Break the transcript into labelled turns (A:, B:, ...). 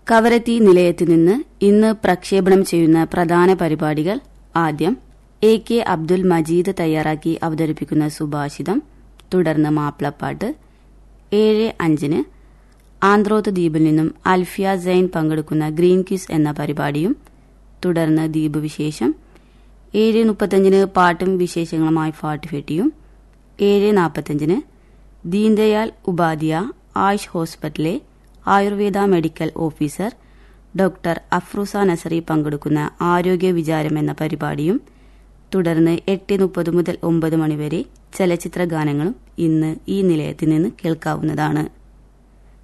A: കവരത്തി നിലയത്തിൽ നിന്ന് ഇന്ന് പ്രക്ഷേപണം ചെയ്യുന്ന പ്രധാന പരിപാടികൾ ആദ്യം എ കെ അബ്ദുൽ മജീദ് തയ്യാറാക്കി അവതരിപ്പിക്കുന്ന സുഭാഷിതം തുടർന്ന് മാപ്പിളപ്പാട്ട് ഏഴ് അഞ്ചിന് ആന്ത്രോത്ത് ദ്വീപിൽ നിന്നും അൽഫിയ സൈൻ പങ്കെടുക്കുന്ന ഗ്രീൻ ക്യൂസ് എന്ന പരിപാടിയും തുടർന്ന് ദ്വീപ് വിശേഷം ഏഴ് മുപ്പത്തഞ്ചിന് പാട്ടും വിശേഷങ്ങളുമായി ഫാട്ട് ഫെട്ടിയും ഏഴ് നാൽപ്പത്തഞ്ചിന് ദീൻദയാൽ ഉപാധ്യ ആയുഷ് ഹോസ്പിറ്റലിലെ Ayurveda medical officer doctor Afroosa Nazari പങ്കെടുക്കുന്ന ആരോഗ്യ വിചാരം എന്ന പരിപാടിയും തുടർന്ന് എട്ട് മുപ്പത് മുതൽ ഒമ്പത് മണിവരെ ചലച്ചിത്ര ഗാനങ്ങളും ഇന്ന് ഈ നിലയത്തിൽ നിന്ന് കേൾക്കാവുന്നതാണ്